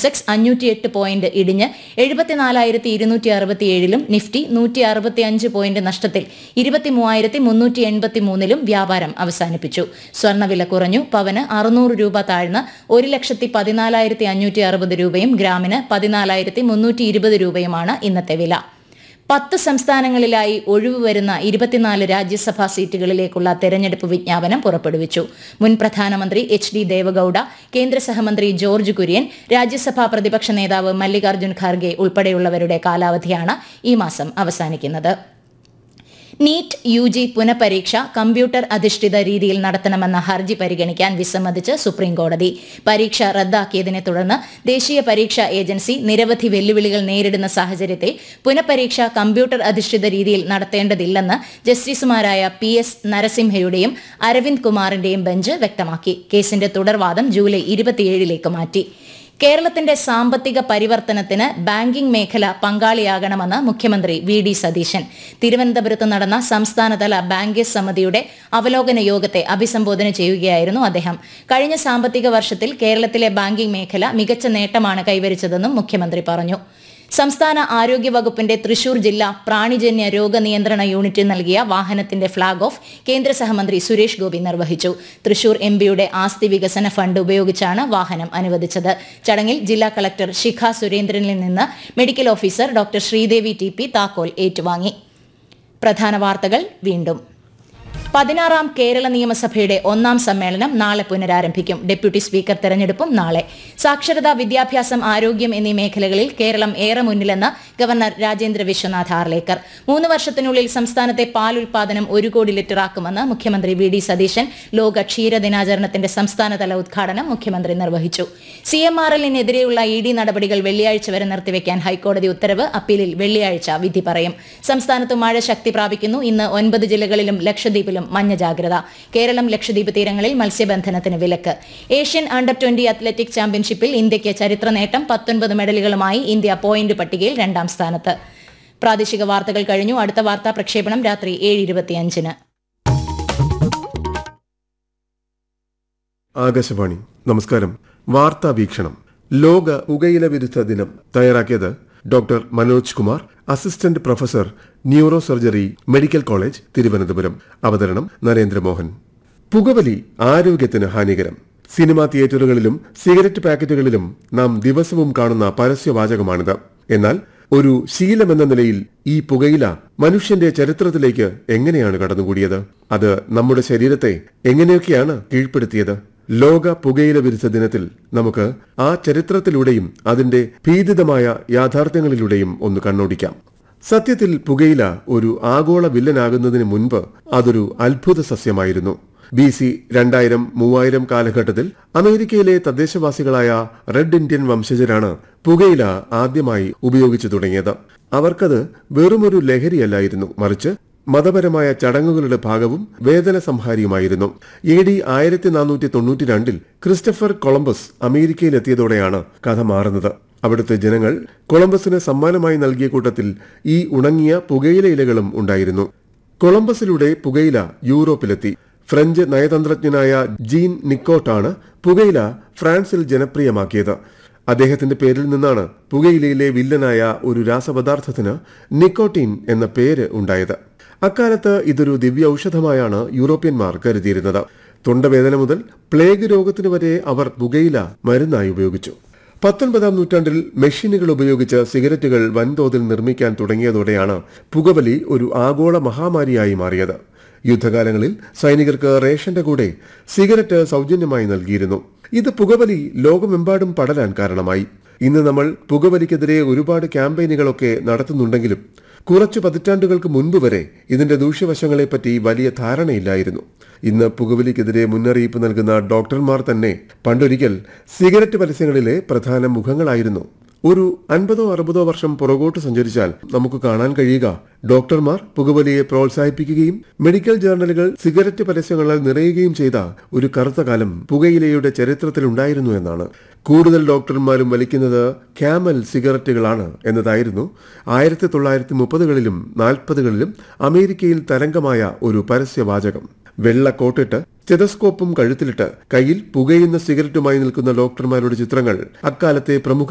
Sensex അഞ്ഞൂറ്റിയെട്ട് point ഇടിഞ്ഞ് എഴുപത്തിനാലായിരത്തി ഇരുന്നൂറ്റി അറുപത്തിയേഴിലും Nifty നൂറ്റി അറുപത്തിയഞ്ച് പോയിന്റ് നഷ്ടത്തിൽ ഇരുപത്തിമൂവായിരത്തി മുന്നൂറ്റി എൺപത്തിമൂന്നിലും വ്യാപാരം അവസാനിപ്പിച്ചു സ്വർണ്ണവില കുറഞ്ഞു പവന് അറുന്നൂറ് രൂപ താഴ്ന്ന് ഒരു ലക്ഷത്തി പതിനാലായിരത്തി അഞ്ഞൂറ്റി അറുപത് രൂപയും ഗ്രാമിന് പതിനാലായിരത്തി മുന്നൂറ്റി ഇരുപത് രൂപയുമാണ് ഇന്നത്തെ വില പത്ത് സംസ്ഥാനങ്ങളിലായി ഒഴിവ് വരുന്ന ഇരുപത്തിനാല് രാജ്യസഭാ സീറ്റുകളിലേക്കുള്ള തെരഞ്ഞെടുപ്പ് വിജ്ഞാപനം പുറപ്പെടുവിച്ചു മുൻ പ്രധാനമന്ത്രി എച്ച് ഡി ദേവഗൌഡ കേന്ദ്ര സഹമന്ത്രി ജോർജ് കുര്യൻ രാജ്യസഭാ പ്രതിപക്ഷ നേതാവ് മല്ലികാർജ്ജുൻ ഖാർഗെ ഉൾപ്പെടെയുള്ളവരുടെ കാലാവധിയാണ് ഈ മാസം അവസാനിക്കുന്നത് നീറ്റ് യു ജി പുനഃപരീക്ഷ കമ്പ്യൂട്ടർ അധിഷ്ഠിത രീതിയിൽ നടത്തണമെന്ന ഹർജി പരിഗണിക്കാൻ വിസമ്മതിച്ച് സുപ്രീംകോടതി പരീക്ഷ റദ്ദാക്കിയതിനെ തുടർന്ന് ദേശീയ പരീക്ഷാ ഏജൻസി നിരവധി വെല്ലുവിളികൾ നേരിടുന്ന സാഹചര്യത്തിൽ പുനഃപരീക്ഷ കമ്പ്യൂട്ടർ അധിഷ്ഠിത രീതിയിൽ നടത്തേണ്ടതില്ലെന്ന് ജസ്റ്റിസുമാരായ പി എസ് നരസിംഹയുടെയും അരവിന്ദ് കുമാറിന്റെയും ബെഞ്ച് വ്യക്തമാക്കി കേസിന്റെ തുടർവാദം ജൂലൈ ഇരുപത്തിയേഴിലേക്ക് മാറ്റി കേരളത്തിന്റെ സാമ്പത്തിക പരിവർത്തനത്തിന് ബാങ്കിംഗ് മേഖല പങ്കാളിയാകണമെന്ന് മുഖ്യമന്ത്രി വി ഡി സതീശൻ തിരുവനന്തപുരത്ത് നടന്ന സംസ്ഥാനതല ബാങ്കേഴ്സ് സമിതിയുടെ അവലോകന യോഗത്തെ അഭിസംബോധന ചെയ്യുകയായിരുന്നു അദ്ദേഹം കഴിഞ്ഞ സാമ്പത്തിക വർഷത്തിൽ കേരളത്തിലെ ബാങ്കിംഗ് മേഖല മികച്ച നേട്ടമാണ് കൈവരിച്ചതെന്നും മുഖ്യമന്ത്രി പറഞ്ഞു സംസ്ഥാന ആരോഗ്യ വകുപ്പിന്റെ തൃശൂർ ജില്ലാ പ്രാണിജന്യ രോഗനിയന്ത്രണ യൂണിറ്റ് നൽകിയ വാഹനത്തിന്റെ ഫ്ളാഗ് ഓഫ് കേന്ദ്ര സഹമന്ത്രി സുരേഷ് ഗോപി നിർവഹിച്ചു തൃശൂർ എം പിയുടെ ആസ്തി വികസന ഫണ്ട് ഉപയോഗിച്ചാണ് വാഹനം അനുവദിച്ചത് ചടങ്ങിൽ ജില്ലാ കളക്ടർ ശിഖ സുരേന്ദ്രനിൽ നിന്ന് medical officer doctor Sreedevi T P താക്കോൽ ഏറ്റുവാങ്ങി പ്രധാന വാർത്തകൾ വീണ്ടും പതിനാറാം കേരള നിയമസഭയുടെ ഒന്നാം സമ്മേളനം നാളെ പുനരാരംഭിക്കും ഡെപ്യൂട്ടി സ്പീക്കർ തെരഞ്ഞെടുപ്പും നാളെ സാക്ഷരത വിദ്യാഭ്യാസം ആരോഗ്യം എന്നീ മേഖലകളിൽ കേരളം ഏറെ മുന്നിലെന്ന് ഗവർണർ രാജേന്ദ്ര വിശ്വനാഥ് ആർലേക്കർ മൂന്ന് വർഷത്തിനുള്ളിൽ സംസ്ഥാനത്തെ പാൽ ഉൽപാദനം ഒരു കോടി ലിറ്ററാക്കുമെന്ന് മുഖ്യമന്ത്രി വി ഡി സതീശൻ ലോക ക്ഷീര ദിനാചരണത്തിന്റെ സംസ്ഥാനതല ഉദ്ഘാടനം മുഖ്യമന്ത്രി നിർവഹിച്ചു സി എം ആർ എല്ലിനെതിരെയുള്ള ഇ ഡി നടപടികൾ വെള്ളിയാഴ്ച വരെ നിർത്തിവെക്കാൻ ഹൈക്കോടതി ഉത്തരവ് അപ്പീലിൽ വെള്ളിയാഴ്ച വിധി പറയും സംസ്ഥാനത്ത് മഴ ശക്തി പ്രാപിക്കുന്നു ഇന്ന് ഒൻപത് ജില്ലകളിലും ലക്ഷദ്വീപിലും മഞ്ഞ ജാഗ്രത കേരളം ലക്ഷദ്വീപ് തീരങ്ങളിൽ മത്സ്യബന്ധനത്തിന് വിലക്ക് ഏഷ്യൻ അണ്ടർ ട്വന്റി അത്ലറ്റിക് ചാമ്പ്യൻഷിപ്പിൽ ഇന്ത്യയ്ക്ക് ചരിത്ര നേട്ടം പത്തൊൻപത് മെഡലുകളുമായി ഇന്ത്യ പോയിന്റ് പട്ടികയിൽ രണ്ടാം സ്ഥാനത്ത് പ്രാദേശിക വാർത്തകൾ കഴിഞ്ഞു അടുത്ത വാർത്താ പ്രക്ഷേപണം രാത്രി ഏഴ് ഇരുപത്തിയഞ്ചിന് ആകാശവാണി നമസ്കാരം വാർത്താ വീക്ഷണം ലോക പുകയില വിരുദ്ധ ദിനം തയ്യാറാക്കിയത് doctor Manoj Kumar assistant professor neuro surgery medical college Thiruvananthapuram അവതരണം നരേന്ദ്രമോഹൻ പുകവലി ആരോഗ്യത്തിന് ഹാനികരം സിനിമാ തിയേറ്ററുകളിലും സിഗരറ്റ് പാക്കറ്റുകളിലും നാം ദിവസവും കാണുന്ന പരസ്യവാചകമാണിത് എന്നാൽ ഒരു ശീലമെന്ന നിലയിൽ ഈ പുകയില മനുഷ്യന്റെ ചരിത്രത്തിലേക്ക് എങ്ങനെയാണ് കടന്നുകൂടിയത് അത് നമ്മുടെ ശരീരത്തെ എങ്ങനെയൊക്കെയാണ് കീഴ്പ്പെടുത്തിയത് ലോക പുകയില വിരുദ്ധ ദിനത്തിൽ നമുക്ക് ആ ചരിത്രത്തിലൂടെയും അതിന്റെ ഭീതിതമായ യാഥാർത്ഥ്യങ്ങളിലൂടെയും ഒന്ന് കണ്ണോടിക്കാം സത്യത്തിൽ പുകയില ഒരു ആഗോള വില്ലനാകുന്നതിന് മുൻപ് അതൊരു അത്ഭുത സസ്യമായിരുന്നു ബി സി രണ്ടായിരം മൂവായിരം കാലഘട്ടത്തിൽ അമേരിക്കയിലെ തദ്ദേശവാസികളായ റെഡ് ഇന്ത്യൻ വംശജരാണ് പുകയില ആദ്യമായി ഉപയോഗിച്ചു തുടങ്ങിയത് അവർക്കത് വെറുമൊരു ലഹരിയല്ലായിരുന്നു മറിച്ച് മതപരമായ ചടങ്ങുകളുടെ ഭാഗവും വേദന സംഹാരിയുമായിരുന്നു എ ഡി ആയിരത്തി നാനൂറ്റി തൊണ്ണൂറ്റി രണ്ടിൽ ക്രിസ്റ്റഫർ കൊളംബസ് അമേരിക്കയിലെത്തിയതോടെയാണ് കഥ മാറുന്നത് അവിടുത്തെ ജനങ്ങൾ കൊളംബസിന് സമ്മാനമായി നൽകിയ കൂട്ടത്തിൽ ഈ ഉണങ്ങിയ പുകയില ഇലകളും ഉണ്ടായിരുന്നു കൊളംബസിലൂടെ പുകയില യൂറോപ്പിലെത്തി ഫ്രഞ്ച് നയതന്ത്രജ്ഞനായ ജീൻ നിക്കോട്ടാണ് പുകയില ഫ്രാൻസിൽ ജനപ്രിയമാക്കിയത് അദ്ദേഹത്തിന്റെ പേരിൽ നിന്നാണ് പുകയിലയിലെ വില്ലനായ ഒരു രാസപദാർത്ഥത്തിന് നിക്കോട്ടീൻ എന്ന പേര് ഉണ്ടായത് അക്കാലത്ത് ഇതൊരു ദിവ്യ ഔഷധമായാണ് യൂറോപ്യന്മാർ കരുതിയിരുന്നത് തൊണ്ടവേദന മുതൽ പ്ലേഗ് രോഗത്തിന് വരെ അവർ പുകയില മരുന്നായി ഉപയോഗിച്ചു പത്തൊൻപതാം നൂറ്റാണ്ടിൽ മെഷീനുകൾ ഉപയോഗിച്ച് സിഗരറ്റുകൾ വൻതോതിൽ നിർമ്മിക്കാൻ തുടങ്ങിയതോടെയാണ് പുകവലി ഒരു ആഗോള മഹാമാരിയായി മാറിയത് യുദ്ധകാലങ്ങളിൽ സൈനികർക്ക് റേഷന്റെ കൂടെ സിഗരറ്റ് സൗജന്യമായി നൽകിയിരുന്നു ഇത് പുകവലി ലോകമെമ്പാടും പടരാൻ കാരണമായി ഇന്ന് നമ്മൾ പുകവലിക്കെതിരെ ഒരുപാട് ക്യാമ്പയിനുകളൊക്കെ നടത്തുന്നുണ്ടെങ്കിലും കുറച്ചു പതിറ്റാണ്ടുകൾക്ക് മുൻപ് വരെ ഇതിന്റെ ദൂഷ്യവശങ്ങളെപ്പറ്റി വലിയ ധാരണയില്ലായിരുന്നു ഇന്ന് പുകവലിക്കെതിരെ മുന്നറിയിപ്പ് നൽകുന്ന ഡോക്ടർമാർ തന്നെ പണ്ടൊരിക്കൽ സിഗരറ്റ് പരസ്യങ്ങളിലെ പ്രധാന മുഖങ്ങളായിരുന്നു ഒരു അൻപതോ അറുപതോ വർഷം പുറകോട്ട് സഞ്ചരിച്ചാൽ നമുക്ക് കാണാൻ കഴിയുക ഡോക്ടർമാർ പുകവലിയെ പ്രോത്സാഹിപ്പിക്കുകയും മെഡിക്കൽ ജേർണലുകൾ സിഗരറ്റ് പരസ്യങ്ങളാൽ നിറയുകയും ചെയ്ത ഒരു കറുത്ത കാലം പുകയിലയുടെ ചരിത്രത്തിലുണ്ടായിരുന്നു എന്നാണ് കൂടുതൽ ഡോക്ടർമാരും വലിക്കുന്നത് ക്യാമൽ സിഗരറ്റുകളാണ് എന്നതായിരുന്നു ആയിരത്തി തൊള്ളായിരത്തി മുപ്പതുകളിലും നാൽപ്പതുകളിലും അമേരിക്കയിൽ തരംഗമായ ഒരു പരസ്യവാചകം വെള്ള കോട്ടിട്ട് സ്റ്റെതസ്കോപ്പും കഴുത്തിലിട്ട് കയ്യിൽ പുകയുന്ന സിഗരറ്റുമായി നിൽക്കുന്ന ഡോക്ടർമാരുടെ ചിത്രങ്ങൾ അക്കാലത്തെ പ്രമുഖ